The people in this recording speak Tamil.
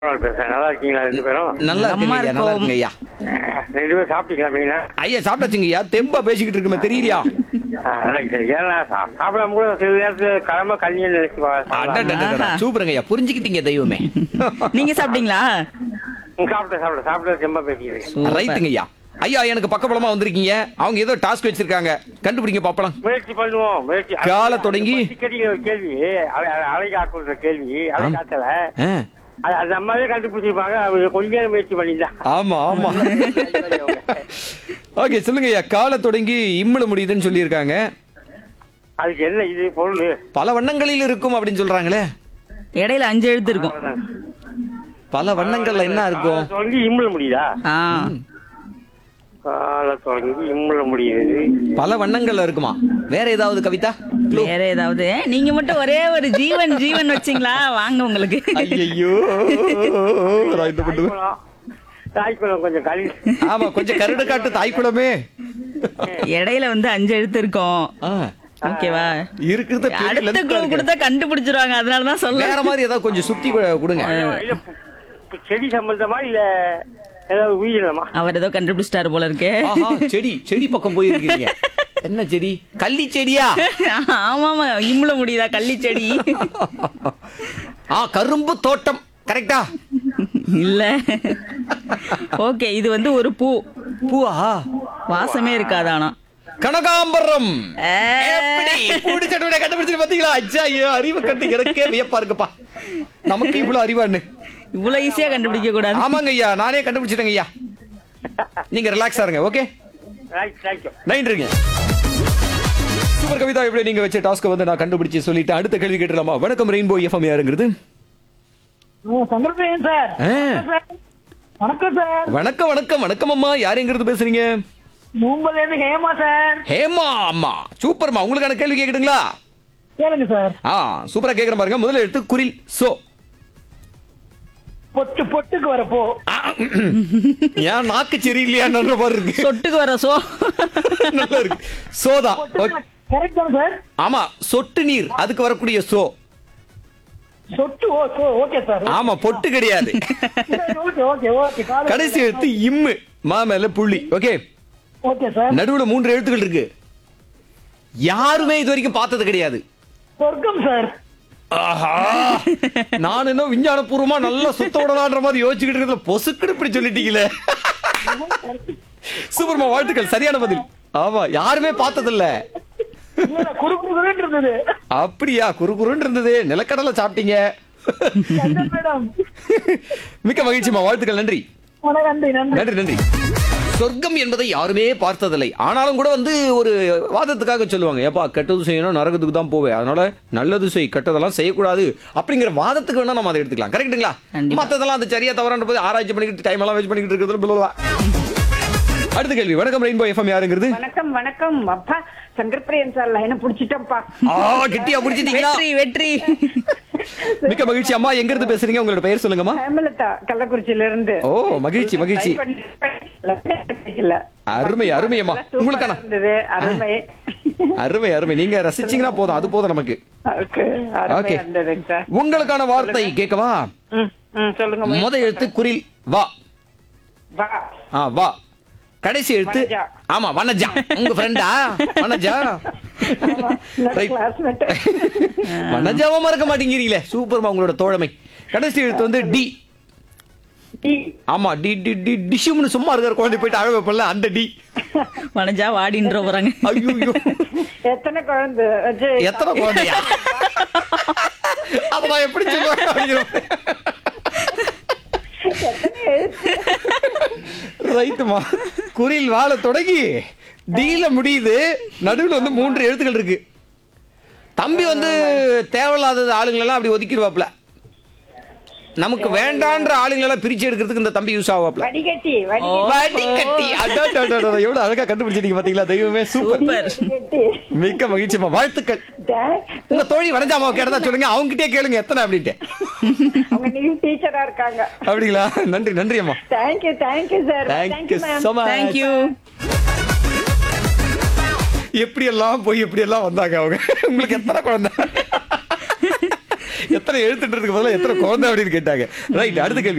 பரவாயில்ல பேசுறேன் நல்லா இருக்கீங்களா ரெண்டு பேரும் நல்லா நம்ம இருக்குங்க ஐயா நல்லா இருக்கோம். இருக்குங்க ஐயா ரெண்டு பேரும் சாப்பிட்டீங்களா மீனா ஐயா சாப்பிட்டாச்சுங்க ஐயா தெம்பா பேசிக்கிட்டு இருக்குமே தெரியலையா ஏன்னா சா- சாப்பிடாம கூட சில நேரத்துல கிளம்ப கல்யாணம் நினைச்சு வா- அடடடடடட. ஆஹா. சூப்பருங்க ஐயா புரிஞ்சுக்கிட்டீங்க தெய்வமே நீங்க சாப்பிட்டீங்களா ம், சாப்பிட்டேன் சாப்பிட்டேன் சாப்பிட்டது ரொம்ப பேசிக்கிறேன் சூப்பர். ரைட்டுங்க ஐயா ஐயா எனக்கு பக்கபலமா வந்திருக்கீங்க அவங்க ஏதோ டாஸ்க் வச்சிருக்காங்க கண்டுபிடிங்க பாப்பலாம் முயற்சி பண்ணுவோம் முயற்சி காலை தொடங்கி- கேட்டீங்க ஒரு கேள்வி அலை- அலை- அலை காக்குற கேள்வி அலை ஆம். காத்தல ஆ, அது அது நம்மளே கண்டுபிடிச்சிருப்பாங்க அவங்க கொஞ்ச நேரம் முயற்சி பண்ணிதான் ஆமா ஆமா ஓகே சொல்லுங்க ஐயா காலை தொடங்கி இம்மல முடியுதுன்னு சொல்லியிருக்காங்க அதுக்கு என்ன இது பொருள் பல வண்ணங்களில் இருக்கும் அப்படின்னு சொல்றாங்களே இடையில அஞ்சு எழுத்து இருக்கும் பல வண்ணங்கள்ல என்ன இருக்கும் காலை தொடங்கி இம்முல முடியுதா ஆ காலை தொடங்கி இம்முல முடியுது பல வண்ணங்கள்ல இருக்குமா வேற ஏதாவது கவிதா Clue? வேற ஏதாவது நீங்க மட்டும் ஒரே ஒரு ஜீவன் ஜீவன் வச்சீங்களா வாங்க உங்களுக்கு ஐயையோ நான் இந்த பண்ணுவேன். தாய்க்குளம் தாய்க்குளம் கொஞ்சம் கழி ஆமா கொஞ்சம் கருடு காட்டு தாய்க்குளமே இடையில வந்து அஞ்சு எழுத்து இருக்கும் ஆ, ஓகேவா இருக்கிறது பெரிய அடுத்த length ஆ குழு இருக்கு. கொடுத்தா கண்டுபிடிச்சிருவாங்க அதனாலதான் சொல்ல வேற மாதிரி ஏதாவது கொஞ்சம் சுத்தி கு- கொடுங்க இல்ல பு- செடி சம்பந்தமா இல்ல ஏதாவது உயிரினமா அவர் ஏதோ கண்டுபிடிச்சிட்டாரு போல இருக்கே ஆஹா செடி செடி பக்கம் போயிருக்கீங்க என்ன செடி கள்ளி செடியா ஆமா ஆமா இம்முல முடியுதா கள்ளி செடி ஆ கரும்பு தோட்டம் கரெக்டா இல்ல ஓகே இது வந்து ஒரு பூ பூவா வாசமே இருக்காது ஆனா கனகாம்பரம் ஏ. எப்படி புடிச்சட்டோட கண்டுபிடிச்சு பாத்தீங்களா அச்சா ஐயோ அறிவு கண்டு எனக்கே வியப்பா இருக்குப்பா நமக்கு இவ்வளவு அறிவான்னு இவ்வளவு ஈஸியா கண்டுபிடிக்க கூடாது ஆமாங்க ஐயா நானே கண்டுபிடிச்சிட்டேங்க ஐயா நீங்க ரிலாக்ஸா இருங்க ஓகே தேங்க்யூ நைன்றுங்க சூப்பர் கவிதா எப்படி நீங்க வச்ச டாஸ்க் வந்து நான் கண்டுபிடிச்சு சொல்லிட்டு அடுத்த கேள்வி கேட்டுலாமா வணக்கம் ரெயின்போ எஃப்எம் யாருங்கிறது சந்திரசேகரன் சார் ஆ. வணக்கம் சார் வணக்கம் வணக்கம் வணக்கம் அம்மா யாருங்கிறது பேசுறீங்க மும்பைல இருந்து ஹேமா சார் ஹேமா அம்மா சூப்பர்மா உங்களுக்கான கேள்வி கேக்குதுங்களா கேளுங்க சார் ஆ சூப்பரா கேக்குற பாருங்க முதல்ல எடுத்து குரில் சோ பொட்டு பொட்டுக்கு வரப்போ ஆ, ஏன் நாக்கு சரியில்லையான்ற மாதிரி இருக்கு சொட்டுக்கு வர சோ நல்லா இருக்கு சோதா ஓகே. கரெக்ட் தானே சார் ஆமா சொட்டு நீர் அதுக்கு வரக்கூடிய சோ சொட்டு ஓ சோ ஓகே சார் ஆமா பொட்டு கிடையாது ஓகே ஓகே ஓகே கடைசி எழுத்து இம்மு மாமேல புள்ளி ஓகே ஓகே சார் நடுவுல மூன்று எழுத்துக்கள் இருக்கு யாருமே இது வரைக்கும் பார்த்தது கிடையாது சொர்க்கம் சார் ஆஹா நான் என்ன விஞ்ஞானபூர்வமா நல்லா சுத்த விடலான்ற மாதிரி யோசிச்சுக்கிட்டு இருக்கிறதுல பொசுக்குன்னு இப்படி சொல்லிட்டீங்களே சூப்பர்மா வாழ்த்துக்கள் சரியான பதில் ஆமா யாருமே பார்த்ததில்ல இல்ல குறுக்குறுன்னு இருந்தது அப்படியா குறுகுறுன்னு இருந்தது நிலக்கடலை சாப்பிட்டீங்க சந்தன் மேடம் மிக்க மகிழ்ச்சிமா வாழ்த்துக்கள் நன்றி வணக்கம் நன்றி நன்றி நன்றி நன்றி சொர்க்கம் என்பதை யாருமே பார்த்ததில்லை ஆனாலும் கூட வந்து ஒரு வாதத்துக்காக சொல்லுவாங்க ஏப்பா கெட்டது செய்யணும் நரகத்துக்கு தான் போவேன் அதனால நல்லது செய் கெட்டதெல்லாம் செய்யக்கூடாது அப்படிங்கிற வாதத்துக்கு வேணா நம்ம அதை எடுத்துக்கலாம் கரெக்ட்டுங்களா கண்டிப்பா. மத்ததெல்லாம் அது சரியா தவறான போது ஆராய்ச்சி பண்ணிக்கிட்டு டைம் எல்லாம் வேஸ்ட் பண்ணிக்கிட்டு இருக்கிறது blah, blah, blah. அடுத்த கேள்வி வணக்கம் ரெயின்போ எஃப்எம் யாருங்கிறது வணக்கம் வணக்கம் அப்பா சங்கர்பிரியன் சார் லைனை புடிச்சிட்டோம்ப்பா ஆ கெட்டியா புடிச்சிட்டீங்களா வெற்றி வெற்றி மிக்க மகிழ்ச்சி அம்மா எங்க இருந்து பேசுறீங்க உங்களோட பெயர் சொல்லுங்கம்மா ஹேமலதா கள்ளக்குறிச்சியில இருந்து ஓ மகிழ்ச்சி மகிழ்ச்சி இல்ல அருமை அருமை அம்மா உங்களுக்கான இருந்தது அருமை அருமை அருமை நீங்க ரசிச்சீங்கன்னா போதும் அது போதும் நமக்கு ஓகே அருமையா ஓகே இருந்ததுங்க சார் உங்களுக்கான வார்த்தை கேட்கவா ம் ம் சொல்லுங்க முத எழுத்து குரில் வா வா ஆ வா கடைசி எழுத்து வனஜா. ஆமா வனஜா உங்க ஃப்ரெண்டா வனஜா Right. கிளாஸ்மேட் வனஜாவா மறக்க மாட்டேங்கிறீங்களே சூப்பர்மா உங்களோட தோழமை கடைசி எழுத்து வந்து டி ஆமா டி டி டி டிஷ்யூம்னு சும்மா இருக்கிற குழந்தை போயிட்டு அழ வைப்பல அந்த டி வனஜா வாடின்ற போறாங்க ஐயோ எத்தனை குழந்தை வச்சு எத்தனை குழந்தையா அத நான் எப்படி சொல்லுவேன் அப்படிங்கிற ரைட்டுமா குரில் வாழ தொடங்கி டீல முடியுது நடுவுல வந்து மூன்று எழுத்துக்கள் இருக்கு தம்பி வந்து தேவையில்லாத ஆளுங்களெல்லாம் அப்படி ஒதுக்கிடுவாப்ல நமக்கு வேண்டான்ற ஆளுங்களெல்லாம் பிரிச்சு எடுக்கிறதுக்கு இந்த தம்பி யூஸ் ஆவாப்ல வடிகட்டி வடிகட்டி அடா, அடா, அடா, அடா, எவ்வளவு அழகா கண்டுபிடிச்சிட்டீங்க பாத்தீங்களா தெய்வமே சூப்பர் சூப்பர் வடிகட்டி மிக்க மகிழ்ச்சிமா வாழ்த்துக்கள் உங்க தோழி வனஜாமாவை கேட்டதா சொல்லுங்க அவங்க கிட்டே கேளுங்க எத்தனை அப்படின்ட்டு அவங்க நியூ டீச்சரா இருக்காங்க அப்படிங்களா நன்றி நன்றி அம்மா thank you thank you sir thank you so much thank you எப்படி எல்லாம் போய் எப்படி எல்லாம் வந்தாங்க அவங்க உங்களுக்கு எத்தனை குழந்தை எத்தனை எழுத்துன்றதுக்கு பதிலா எத்தனை குழந்தை அப்படின்னு கேட்டாங்க ரைட் அடுத்த கேள்வி